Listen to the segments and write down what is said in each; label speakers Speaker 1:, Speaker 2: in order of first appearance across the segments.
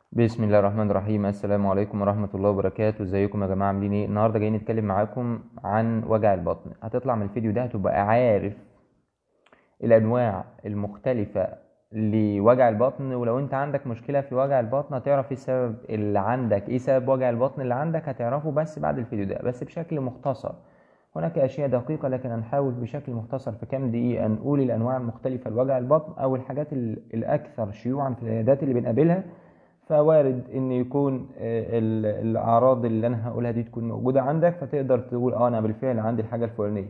Speaker 1: بسم الله الرحمن الرحيم السلام عليكم ورحمة الله وبركاته ازيكم يا جماعة عاملين ايه النهاردة جايين نتكلم معاكم عن وجع البطن هتطلع من الفيديو ده هتبقى عارف الانواع المختلفة لوجع البطن ولو انت عندك مشكلة في وجع البطن هتعرف ايه السبب اللي عندك ايه سبب وجع البطن اللي عندك هتعرفه بس بعد الفيديو ده بس بشكل مختصر هناك اشياء دقيقة لكن هنحاول بشكل مختصر في كام دقيقة نقول الانواع المختلفة لوجع البطن او الحاجات ال- الاكثر شيوعا في العيادات اللي بنقابلها فوارد ان يكون آه، ال- الاعراض اللي انا هقولها دي تكون موجوده عندك فتقدر تقول اه انا بالفعل عندي الحاجه الفلانيه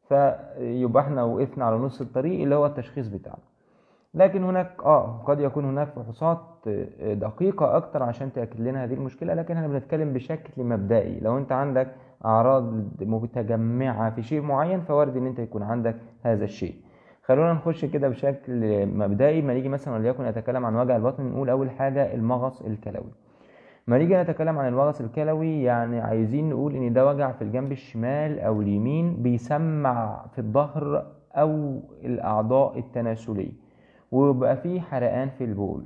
Speaker 1: فيبقى احنا وقفنا على نص الطريق اللي هو التشخيص بتاعنا لكن هناك اه قد يكون هناك فحوصات آه، دقيقه اكتر عشان تاكد لنا هذه المشكله لكن احنا بنتكلم بشكل مبدئي لو انت عندك اعراض متجمعه في شيء معين فوارد ان انت يكون عندك هذا الشيء خلونا نخش كده بشكل مبدئي ما نيجي مثلا وليكن نتكلم عن وجع البطن نقول اول حاجه المغص الكلوي ما نيجي نتكلم عن المغص الكلوي يعني عايزين نقول ان ده وجع في الجنب الشمال او اليمين بيسمع في الظهر او الاعضاء التناسليه ويبقى فيه حرقان في البول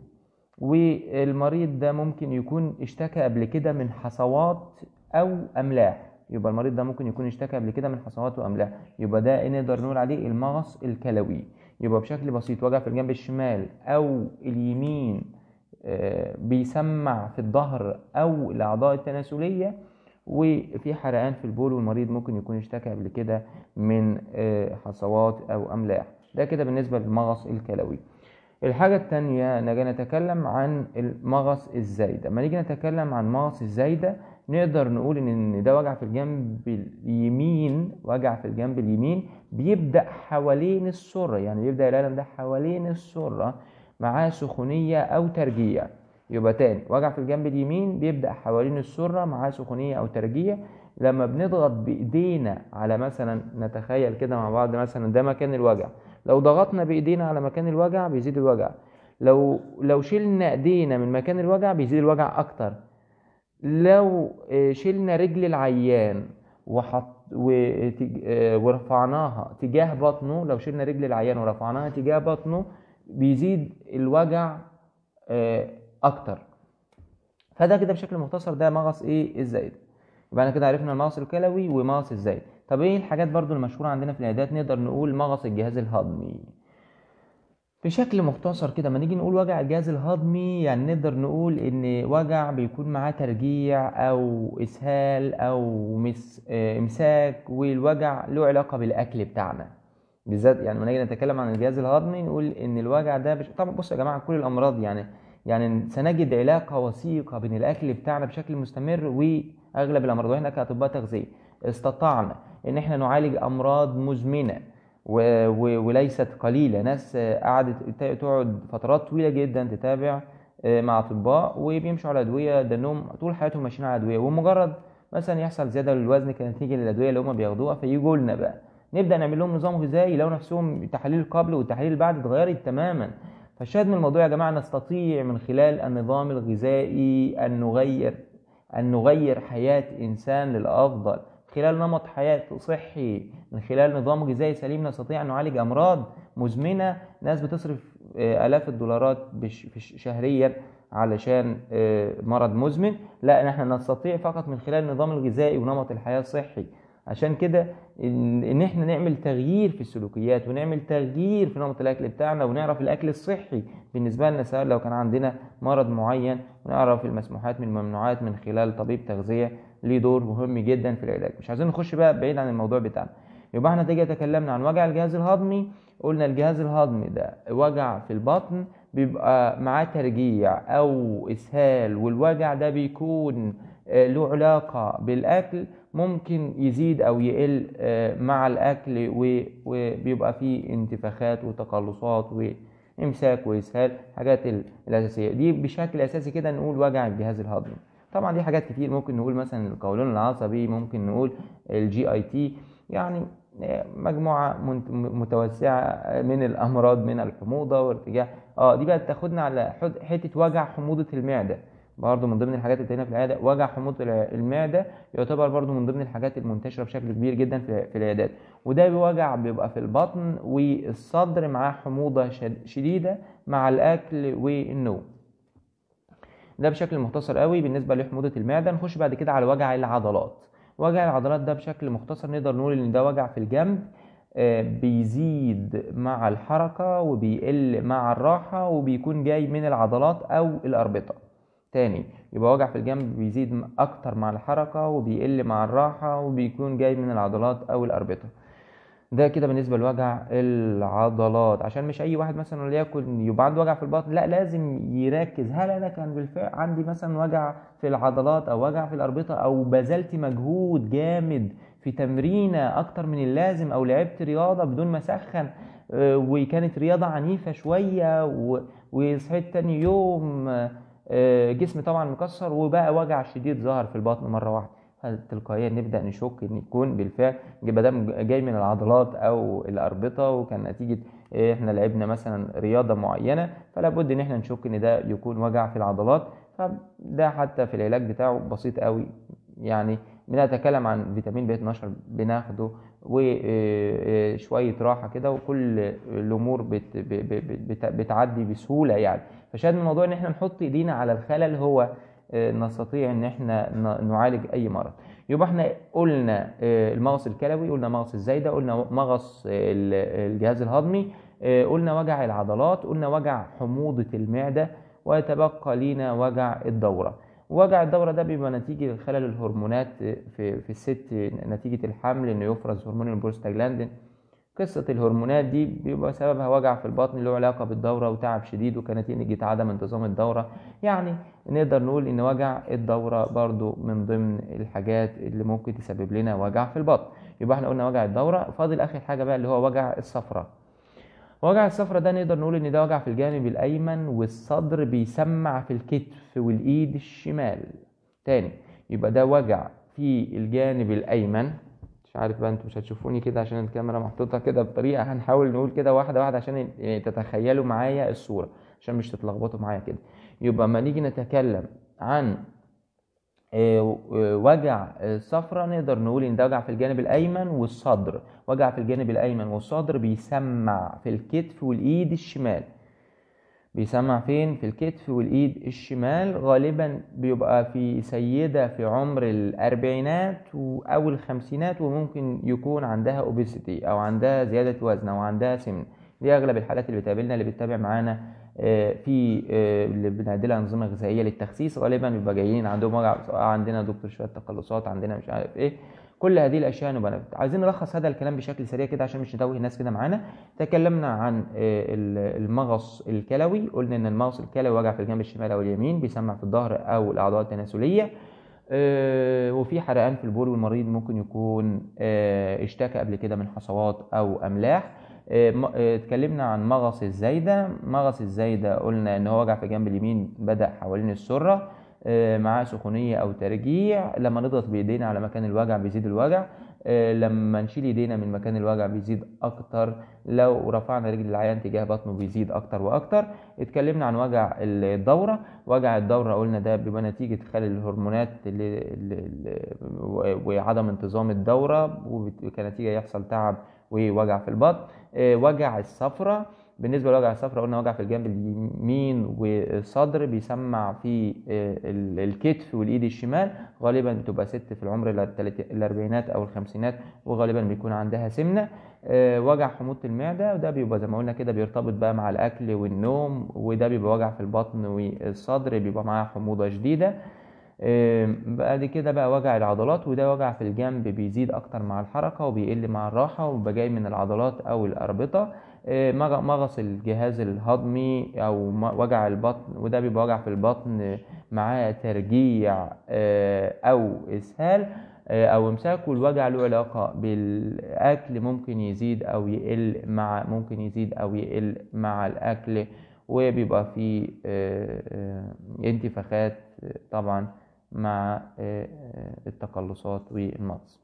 Speaker 1: والمريض ده ممكن يكون اشتكى قبل كده من حصوات او املاح يبقى المريض ده ممكن يكون اشتكى قبل كده من حصوات واملاح يبقى ده نقدر نقول عليه المغص الكلوي يبقى بشكل بسيط وجع في الجنب الشمال او اليمين آه، بيسمع في الظهر او الاعضاء التناسليه وفي حرقان في البول والمريض ممكن يكون اشتكى قبل كده من آه، حصوات او املاح ده كده بالنسبه للمغص الكلوي الحاجة التانية نجي نتكلم عن المغص الزايدة لما نيجي نتكلم عن مغص الزايدة نقدر نقول ان ده وجع في الجنب اليمين وجع في الجنب اليمين بيبدأ حوالين السرة يعني بيبدأ الألم ده حوالين السرة معاه سخونية أو ترجيع يبقى تاني وجع في الجنب اليمين بيبدأ حوالين السرة معاه سخونية أو ترجيع لما بنضغط بإيدينا على مثلا نتخيل كده مع بعض مثلا ده مكان الوجع لو ضغطنا بايدينا على مكان الوجع بيزيد الوجع لو لو شلنا ايدينا من مكان الوجع بيزيد الوجع اكتر لو آه، شلنا رجل العيان وحط وتج- آه، ورفعناها تجاه بطنه لو شلنا رجل العيان ورفعناها تجاه بطنه بيزيد الوجع آه، اكتر فده كده بشكل مختصر ده مغص ايه الزايد يبقى انا كده عرفنا المغص الكلوي ومغص الزايد طب ايه الحاجات برضو المشهوره عندنا في العيادات نقدر نقول مغص الجهاز الهضمي بشكل مختصر كده ما نيجي نقول وجع الجهاز الهضمي يعني نقدر نقول ان وجع بيكون معاه ترجيع او اسهال او مس... آه، امساك والوجع له علاقه بالاكل بتاعنا بالذات يعني لما نيجي نتكلم عن الجهاز الهضمي نقول ان الوجع ده بش... طبعا بصوا يا جماعه كل الامراض يعني يعني سنجد علاقه وثيقه بين الاكل بتاعنا بشكل مستمر واغلب الامراض واحنا كاطباء تغذيه استطعنا ان احنا نعالج امراض مزمنه و... و... وليست قليله ناس آه، قعدت ت- تقعد فترات طويله جدا تتابع آه، مع اطباء وبيمشوا على ادويه ده انهم طول حياتهم ماشيين على ادويه ومجرد مثلا يحصل زياده للوزن كنتيجه للادويه اللي هم بياخدوها فيجوا لنا بقى نبدا نعمل لهم نظام غذائي يلاقوا نفسهم تحاليل قبل والتحاليل بعد اتغيرت تماما فالشاهد من الموضوع يا جماعه نستطيع من خلال النظام الغذائي ان نغير ان نغير حياه انسان للافضل خلال نمط حياه صحي من خلال نظام غذائي سليم نستطيع ان نعالج امراض مزمنه ناس بتصرف آه، الاف الدولارات بش- في ش- شهريا علشان آه، مرض مزمن لا احنا نستطيع فقط من خلال النظام الغذائي ونمط الحياه الصحي عشان كده ان إن احنا نعمل تغيير في السلوكيات ونعمل تغيير في نمط الاكل بتاعنا ونعرف الاكل الصحي بالنسبه لنا سواء لو كان عندنا مرض معين ونعرف المسموحات من الممنوعات من خلال طبيب تغذيه ليه دور مهم جدا في العلاج مش عايزين نخش بقى بعيد عن الموضوع بتاعنا يبقى احنا تيجي تكلمنا عن وجع الجهاز الهضمي قلنا الجهاز الهضمي ده وجع في البطن بيبقى معاه ترجيع او اسهال والوجع ده بيكون آه، له علاقة بالأكل ممكن يزيد أو يقل آه، مع الأكل و- وبيبقى فيه انتفاخات وتقلصات وإمساك وإسهال حاجات ال- الأساسية دي بشكل أساسي كده نقول وجع الجهاز الهضمي طبعا دي حاجات كتير ممكن نقول مثلا القولون العصبي ممكن نقول الجي اي تي يعني آه، مجموعة منت- متوسعة من الأمراض من الحموضة وارتجاع اه دي بقى تاخدنا على حد- حتة وجع حموضة المعدة برضه من ضمن الحاجات اللي هنا في العياده وجع حموضه الع- المعده يعتبر برضه من ضمن الحاجات المنتشره بشكل كبير جدا في في العيادات وده بوجع بيبقى في البطن والصدر معاه حموضه شد- شديده مع الاكل والنوم ده بشكل مختصر قوي بالنسبه لحموضه المعده نخش بعد كده على وجع العضلات وجع العضلات ده بشكل مختصر نقدر نقول ان ده وجع في الجنب آه، بيزيد مع الحركة وبيقل مع الراحة وبيكون جاي من العضلات أو الأربطة تاني يبقى وجع في الجنب بيزيد م- أكتر مع الحركة وبيقل مع الراحة وبيكون جاي من العضلات أو الأربطة ده كده بالنسبة لوجع العضلات عشان مش أي واحد مثلا وليكن يبقى عنده وجع في البطن لا لازم يركز هل أنا كان بالفعل عندي مثلا وجع في العضلات أو وجع في الأربطة أو بذلت مجهود جامد في تمرينة أكتر من اللازم أو لعبت رياضة بدون ما أسخن آه، وكانت رياضة عنيفة شوية و- وصحيت تاني يوم آه، آه، جسمي طبعا مكسر وبقى وجع شديد ظهر في البطن مرة واحدة تلقائيا نبدا نشك ان يكون بالفعل ما دام جاي من العضلات او الاربطه وكان نتيجه إيه، احنا لعبنا مثلا رياضه معينه فلا بد ان احنا نشك ان ده يكون وجع في العضلات فده حتى في العلاج بتاعه بسيط قوي يعني بنتكلم عن فيتامين ب 12 بناخده وشويه راحه كده وكل الامور بت ب- ب- بت- بتعدي بسهوله يعني فشاهد من الموضوع ان احنا نحط ايدينا على الخلل هو آه، نستطيع ان احنا ن- نعالج اي مرض يبقى احنا قلنا آه، المغص الكلوي قلنا مغص الزايده قلنا مغص ال- الجهاز الهضمي آه، قلنا وجع العضلات قلنا وجع حموضه المعده ويتبقى لينا وجع الدوره وجع الدوره ده بيبقى نتيجه خلل الهرمونات في في الست نتيجه الحمل انه يفرز هرمون البروستاجلاندين قصة الهرمونات دي بيبقى سببها وجع في البطن له علاقة بالدورة وتعب شديد وكانت نتيجة عدم انتظام الدورة يعني نقدر نقول إن وجع الدورة برضو من ضمن الحاجات اللي ممكن تسبب لنا وجع في البطن يبقى احنا قلنا وجع الدورة فاضل آخر حاجة بقى اللي هو وجع الصفرة وجع الصفرة ده نقدر نقول إن ده وجع في الجانب الأيمن والصدر بيسمع في الكتف والإيد الشمال تاني يبقى ده وجع في الجانب الأيمن مش عارف بقى انتوا مش هتشوفوني كده عشان الكاميرا محطوطة كده بطريقة هنحاول نقول كده واحدة واحدة عشان يعني تتخيلوا معايا الصورة عشان مش تتلخبطوا معايا كده يبقى ما نيجي نتكلم عن آه، آه، وجع الصفرة نقدر نقول ان ده وجع في الجانب الايمن والصدر وجع في الجانب الايمن والصدر بيسمع في الكتف والايد الشمال بيسمع فين في الكتف والايد الشمال غالبا بيبقى في سيدة في عمر الاربعينات و- او الخمسينات وممكن يكون عندها اوبيسيتي او عندها زيادة وزن او عندها سمن دي اغلب الحالات اللي بتقابلنا اللي بتتابع معانا آه، في آه، اللي بنعدلها انظمه غذائيه للتخسيس غالبا بيبقى جايين عندهم وجع سواء عندنا دكتور شويه تقلصات عندنا مش عارف ايه كل هذه الاشياء نبقى نبت. عايزين نلخص هذا الكلام بشكل سريع كده عشان مش نتوه الناس كده معانا تكلمنا عن آه، ال- المغص الكلوي قلنا ان المغص الكلوي وجع في الجنب الشمال او اليمين بيسمع في الظهر او الاعضاء التناسليه آه، وفي حرقان في البول والمريض ممكن يكون آه، اشتكى قبل كده من حصوات او املاح آه، م- آه، اتكلمنا عن مغص الزايدة مغص الزايدة قلنا ان هو وجع في الجنب اليمين بدأ حوالين السرة آه، معاه سخونية او ترجيع لما نضغط بايدينا على مكان الوجع بيزيد الوجع آه، لما نشيل ايدينا من مكان الوجع بيزيد اكتر لو رفعنا رجل العيان تجاه بطنه بيزيد اكتر واكتر اتكلمنا عن وجع الدورة وجع الدورة قلنا ده بيبقى نتيجة خلل الهرمونات اللي اللي اللي وعدم انتظام الدورة وكنتيجة يحصل تعب ووجع في البطن آه، وجع الصفرة بالنسبة لوجع الصفرة قلنا وجع في الجنب اليمين والصدر بيسمع في آه، ال- الكتف والإيد الشمال غالبا بتبقى ست في العمر التلات- الأربعينات أو الخمسينات وغالبا بيكون عندها سمنة آه، وجع حموضة المعدة وده بيبقى زي ما قلنا كده بيرتبط بقى مع الأكل والنوم وده بيبقى وجع في البطن والصدر بيبقى معاه حموضة شديدة آم، بعد كده بقى وجع العضلات وده وجع في الجنب بيزيد اكتر مع الحركه وبيقل مع الراحه وبيبقى جاي من العضلات او الاربطه آه، مغ- مغص الجهاز الهضمي او م- وجع البطن وده بيبقى وجع في البطن معاه ترجيع آه، او اسهال آه، او امساك والوجع له علاقه بالاكل ممكن يزيد او يقل مع ممكن يزيد او يقل مع الاكل وبيبقى فيه آه، آه، انتفاخات آه، طبعا مع آه، آه، التقلصات والمغص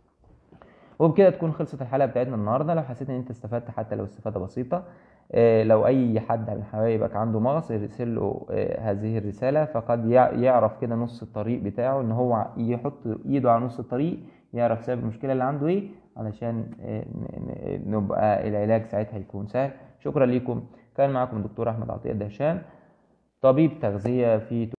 Speaker 1: وبكده تكون خلصت الحلقه بتاعتنا النهارده لو حسيت ان انت استفدت حتى لو استفاده بسيطه آه، لو اي حد من حبايبك عنده مغص يرسل له آه، هذه الرساله فقد يع- يعرف كده نص الطريق بتاعه ان هو يحط ايده على نص الطريق يعرف سبب المشكله اللي عنده ايه علشان آه، ن- ن- نبقى العلاج ساعتها يكون سهل شكرا لكم كان معكم الدكتور احمد عطيه الدهشان طبيب تغذيه في